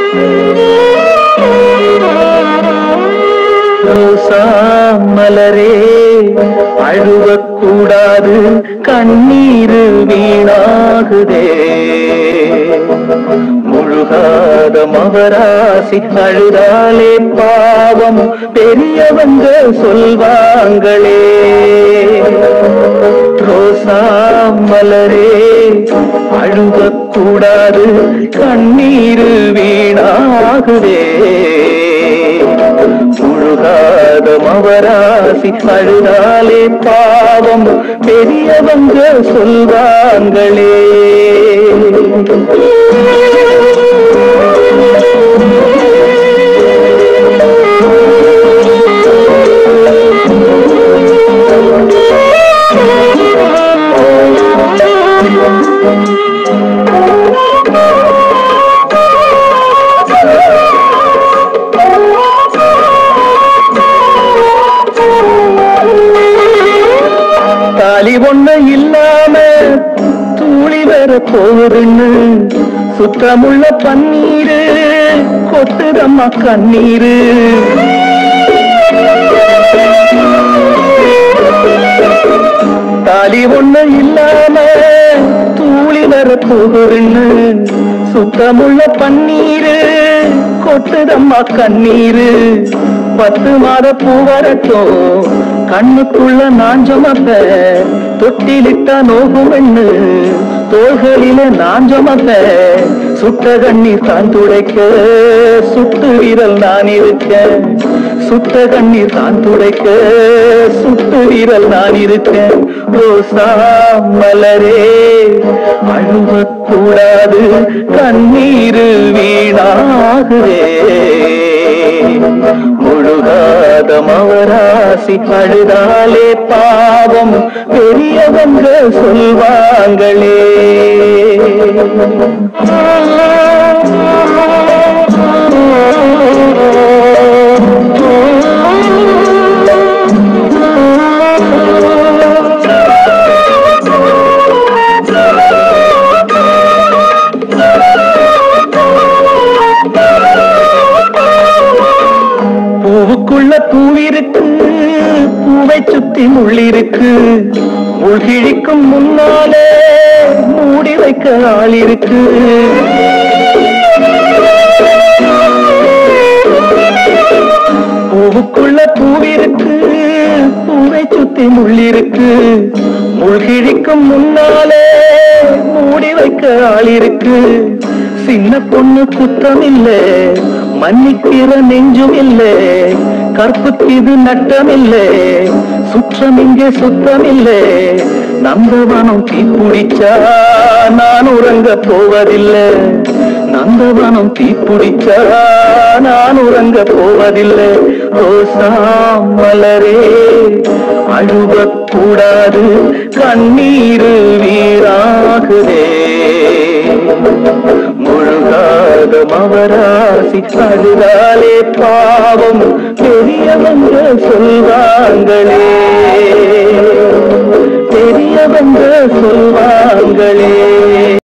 ரோசா மலரே அழுவக்கூடாது கண்ணீர் வீணாகுதே முழுகாத மவராசி அழுதாலே பாவம் பெரியவங்க சொல்வாங்களே ரோசா மலரே அழுவக்கூடாது கண்ணீர் வீணாகுதே முழுகாத மவராசி அழுதாலே பாவம் பெரியவங்க சொல்வாங்களே தாலி ஒண்ணு இல்லாம தூளி வர போகுதுன்னு சுத்தமுள்ள பன்னீரு கொட்டுதம்மா கண்ணீரு தாலி ஒண்ணு இல்லாம தூளி வர போகுதுன்னு சுத்தமுள்ள பன்னீரு கொட்டுதம்மா கண்ணீரு பத்து மாத பூ வரட்டும் கண்ணுக்குள்ள நான் சுமப்ப தொட்டிலிட்டா நோகுமென்னு தோள்களில நான் சுமப்ப சுட்ட கண்ணீர் தான் துடைக்க சுட்டு விரல் நான் இருக்க சுட்ட கண்ணீர் தான் துடைக்க சுட்டு விரல் நான் இருக்கேன் ரோசா மலரே அழுவக்கூடாது கண்ணீர் வீணாகுதே முழுகாத மவராசி அழுதாலே பாவம் பெரியவங்க சொல்வாங்களே பூவுக்குள்ள பூவிருக்கு பூவை சுத்தி முள்ளிருக்கு முள்கிழிக்கும் முன்னாலே மூடி வைக்க ஆள் இருக்கு பூவுக்குள்ள பூவிருக்கு பூவை சுத்தி முள்ளிருக்கு முள்கிழிக்கும் முன்னாலே மூடி வைக்க ஆள் இருக்கு சின்ன பொண்ணு குத்தம் இல்ல மன்னிக்கிற நெஞ்சும் இல்ல கற்புக்கு இது நட்டம் இல்ல சுற்றம் இங்கே சுத்தம் இல்ல நந்தவனம் தீப்பிடிச்சா நான் உறங்க போவதில்லை நந்தவனம் தீப்பிடிச்சா நான் உறங்க போவதில்லை ரோசா மலரே அழுவக்கூடாது கண்ணீர் வீராகுதே முழுகாத மவராசி அழுதாலே பாவம் பெரியவங்க சொல்வாங்களே பெரியவங்க சொல்வாங்களே